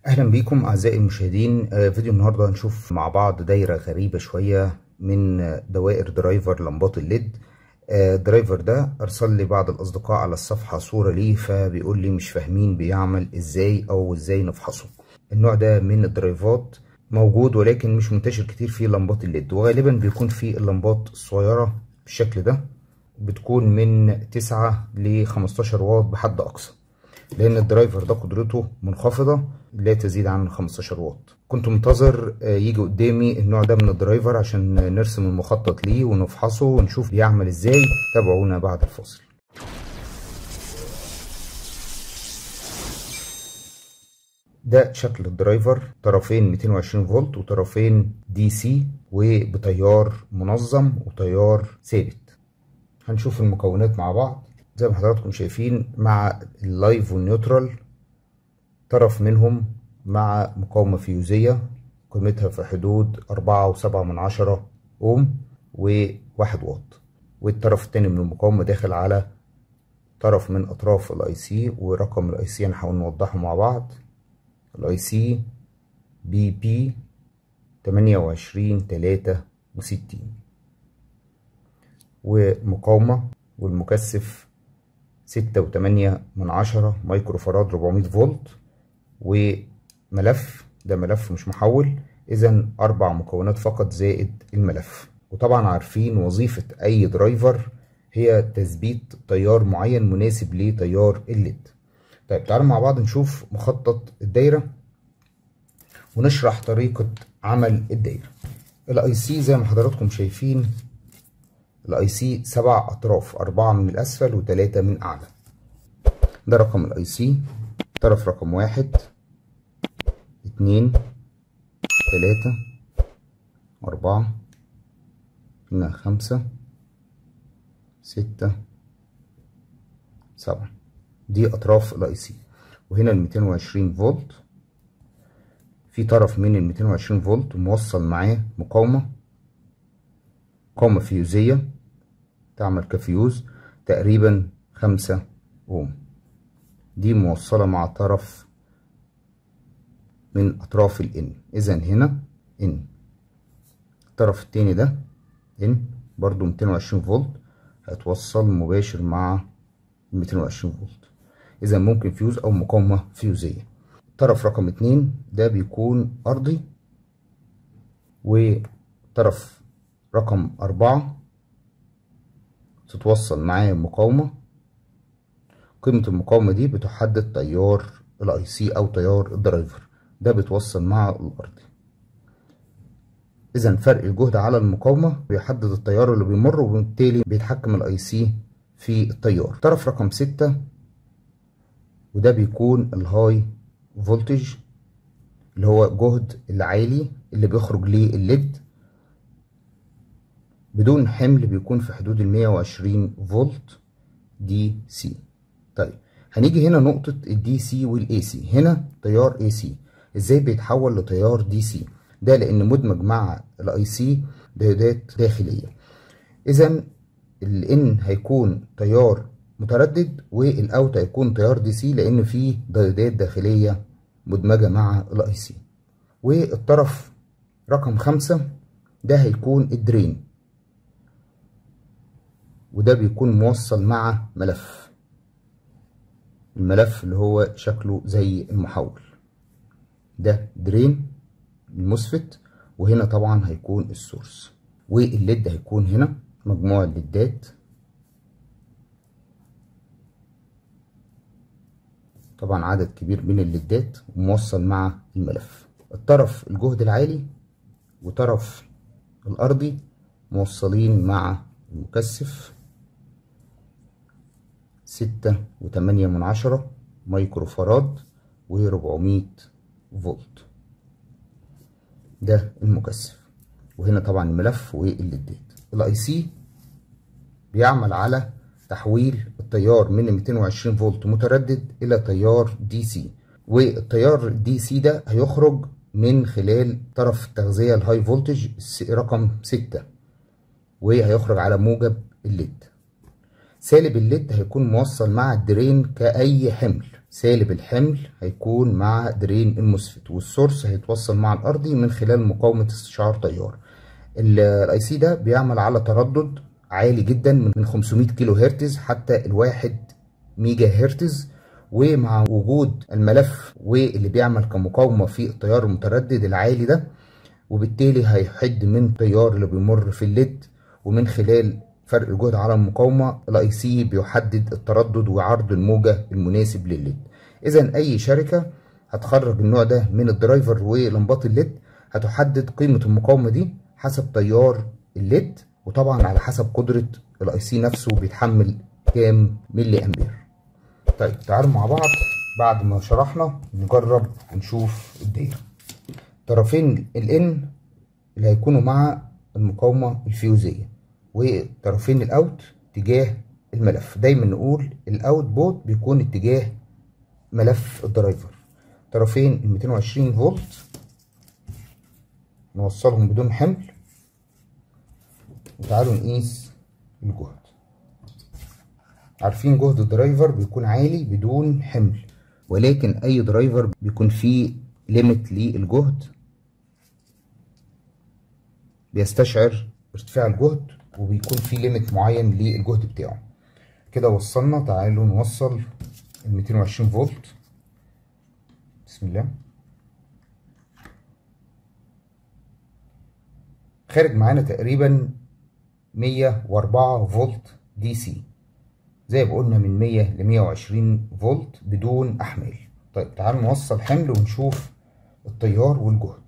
اهلا بيكم اعزائي المشاهدين آه، فيديو النهارده هنشوف مع بعض دايره غريبه شويه من دوائر درايفر لمبات الليد آه، الدرايفر ده ارسل لي بعض الاصدقاء على الصفحه صوره ليه فبيقول لي مش فاهمين بيعمل ازاي او ازاي نفحصه النوع ده من الدرايفات موجود ولكن مش منتشر كتير في لمبات الليد وغالبا بيكون في اللمبات الصغيره بالشكل ده بتكون من 9 ل 15 واط بحد اقصى لان الدرايفر ده قدرته منخفضه لا تزيد عن 15 واط كنت منتظر يجي قدامي النوع ده من الدرايفر عشان نرسم المخطط ليه ونفحصه ونشوف بيعمل ازاي تابعونا بعد الفاصل ده شكل الدرايفر طرفين 220 فولت وطرفين دي سي وبتيار منظم وتيار ثابت هنشوف المكونات مع بعض زي ما حضراتكم شايفين مع اللايف والنيوترال طرف منهم مع مقاومة فيوزية قيمتها في حدود أربعة وسبعة من عشرة أوم وواحد واط والطرف التاني من المقاومة داخل على طرف من أطراف الأي سي ورقم الأي سي هنحاول نوضحه مع بعض الأي سي بي بي تمانية وعشرين تلاتة وستين ومقاومة والمكثف ستة وتمانية من عشرة مايكرو فراد ربعمية فولت وملف ده ملف مش محول إذا أربع مكونات فقط زائد الملف وطبعا عارفين وظيفة أي درايفر هي تثبيت تيار معين مناسب لتيار الليد طيب تعالوا مع بعض نشوف مخطط الدايرة ونشرح طريقة عمل الدايرة الاي سي زي ما حضراتكم شايفين الاي سي سبع اطراف اربعة من الاسفل وتلاتة من اعلى ده رقم الاي سي طرف رقم واحد اتنين تلاتة اربعة هنا خمسة ستة سبعة دي اطراف الاي سي وهنا الميتين وعشرين فولت في طرف من الميتين وعشرين فولت موصل معاه مقاومة مقاومة فيوزية تعمل كفيوز تقريبا خمسة اوم دي موصلة مع طرف من اطراف الان اذا هنا ان الطرف التاني ده ان برضو ميتين وعشرين فولت هتوصل مباشر مع الميتين وعشرين فولت اذا ممكن فيوز او مقاومة فيوزية طرف رقم اتنين ده بيكون ارضي وطرف رقم اربعة تتوصل معاه مقاومة قيمة المقاومة دي بتحدد تيار الاي سي او تيار الدرايفر ده بيتوصل مع الارضي اذا فرق الجهد على المقاومة بيحدد التيار اللي بيمر وبالتالي بيتحكم الاي سي في التيار طرف رقم ستة وده بيكون الهاي فولتج اللي هو جهد العالي اللي بيخرج للليد بدون حمل بيكون في حدود ال 120 فولت دي سي طيب هنيجي هنا نقطة الدي سي والاي سي هنا تيار اي سي ازاي بيتحول لتيار دي سي ده لان مدمج مع الاي سي ديودات داخلية اذا الان هيكون تيار متردد والاوت هيكون تيار دي سي لان فيه ديودات داخلية مدمجة مع الاي سي والطرف رقم خمسة ده هيكون الدرين وده بيكون موصل مع ملف الملف اللي هو شكله زي المحول ده درين المسفت وهنا طبعا هيكون السورس والليد هيكون هنا مجموع الليدات طبعا عدد كبير من الليدات موصل مع الملف الطرف الجهد العالي وطرف الارضي موصلين مع المكثف ستة وتمانية من عشرة مايكرو فراد وربعمية فولت ده المكثف وهنا طبعا الملف والليدات الاي سي بيعمل على تحويل التيار من 220 فولت متردد الى تيار دي سي والتيار دي سي ده هيخرج من خلال طرف التغذية الهاي فولتج رقم ستة وهيخرج على موجب الليد سالب الليد هيكون موصل مع الدرين كأي حمل سالب الحمل هيكون مع درين المسفت والسورس هيتوصل مع الارضي من خلال مقاومة استشعار تيار الاي سي ده بيعمل على تردد عالي جدا من 500 كيلو هرتز حتى الواحد ميجا هرتز ومع وجود الملف واللي بيعمل كمقاومة في التيار المتردد العالي ده وبالتالي هيحد من التيار اللي بيمر في الليد ومن خلال فرق الجهد على المقاومة الاي سي بيحدد التردد وعرض الموجة المناسب للليد اذا اي شركة هتخرج النوع ده من الدرايفر ولمبات الليد هتحدد قيمة المقاومة دي حسب تيار الليد وطبعا على حسب قدرة الاي سي نفسه بيتحمل كام ملي امبير طيب تعالوا مع بعض بعد ما شرحنا نجرب نشوف الدايرة طرفين الان اللي هيكونوا مع المقاومة الفيوزية وطرفين الاوت اتجاه الملف دايما نقول الاوت بوت بيكون اتجاه ملف الدرايفر طرفين ال 220 فولت نوصلهم بدون حمل وتعالوا نقيس الجهد عارفين جهد الدرايفر بيكون عالي بدون حمل ولكن اي درايفر بيكون فيه ليميت للجهد بيستشعر ارتفاع الجهد وبيكون فيه ليميت معين للجهد بتاعه كده وصلنا تعالوا نوصل ال 220 فولت بسم الله خارج معانا تقريبا 104 فولت دي سي زي ما قلنا من 100 ل 120 فولت بدون احمال طيب تعالوا نوصل حمل ونشوف التيار والجهد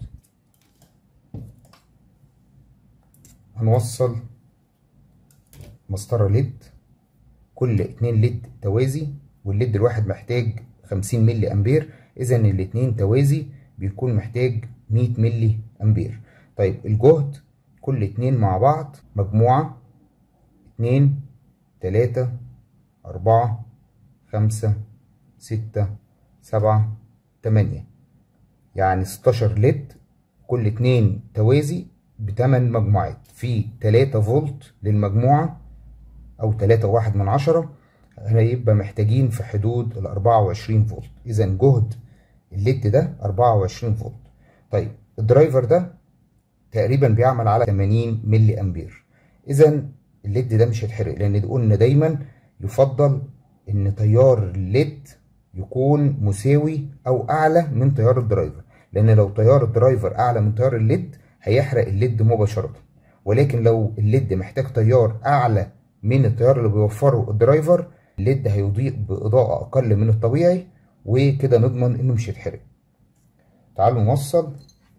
هنوصل مسطرة ليد كل اتنين ليد توازي والليد الواحد محتاج 50 ملي امبير اذا الاتنين توازي بيكون محتاج 100 ملي امبير طيب الجهد كل اتنين مع بعض مجموعة اتنين تلاتة أربعة خمسة ستة سبعة تمانية يعني ستاشر ليد كل اتنين توازي بتمن مجموعات في تلاتة فولت للمجموعة أو تلاتة واحد من عشرة هيبقى محتاجين في حدود الأربعة وعشرين فولت إذا جهد الليد ده أربعة وعشرين فولت طيب الدرايفر ده تقريبا بيعمل على 80 ملي امبير اذا الليد ده مش هيتحرق لان قلنا دايما يفضل ان تيار الليد يكون مساوي او اعلى من تيار الدرايفر لان لو تيار الدرايفر اعلى من تيار الليد هيحرق الليد مباشره ولكن لو الليد محتاج تيار اعلى من التيار اللي بيوفره الدرايفر الليد هيضيء باضاءه اقل من الطبيعي وكده نضمن انه مش هيتحرق تعالوا نوصل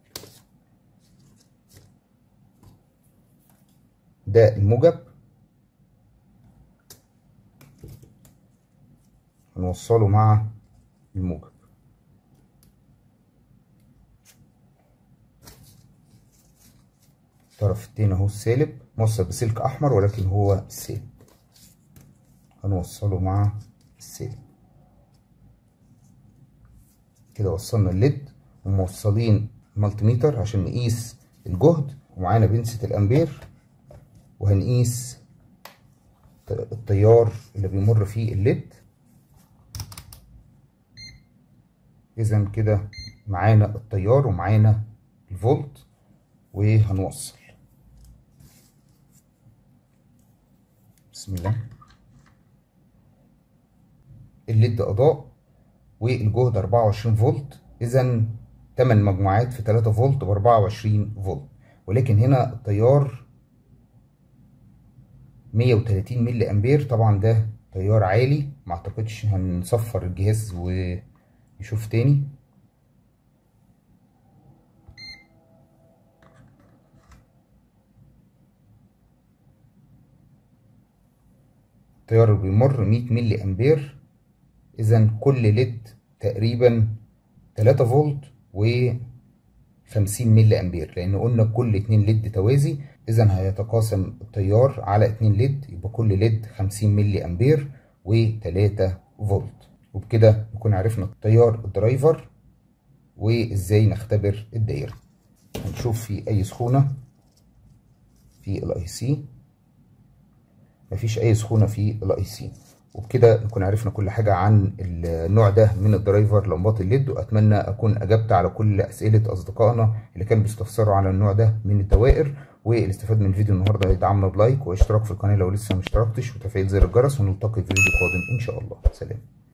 ده الموجب هنوصله مع الموجب الطرف التاني اهو السالب موصل بسلك احمر ولكن هو السالب هنوصله مع السالب كده وصلنا الليد وموصلين المالتيميتر عشان نقيس الجهد ومعانا بنسة الامبير وهنقيس التيار اللي بيمر فيه الليد اذا كده معانا التيار ومعانا الفولت وهنوصل بسم الله الليد اضاء والجهد 24 فولت اذا 8 مجموعات في 3 فولت ب 24 فولت ولكن هنا التيار 130 ملي امبير طبعا ده تيار عالي ما اعتقدش هنصفر الجهاز ونشوف تاني التيار بيمر 100 ملي امبير اذا كل ليد تقريبا 3 فولت و 50 ملي امبير لان قلنا كل اتنين ليد توازي اذا هيتقاسم التيار على اتنين ليد يبقى كل ليد 50 ملي امبير و3 فولت وبكده نكون عرفنا تيار الدرايفر وازاي نختبر الدايره هنشوف في اي سخونه في الاي سي مفيش اي سخونه في الاي سي وبكده نكون عرفنا كل حاجة عن النوع ده من الدرايفر لمبات الليد وأتمنى أكون أجبت على كل أسئلة أصدقائنا اللي كانوا بيستفسروا على النوع ده من الدوائر واللي استفاد من الفيديو النهارده يدعمنا بلايك واشتراك في القناة لو لسه ما اشتركتش وتفعيل زر الجرس ونلتقي في فيديو قادم إن شاء الله سلام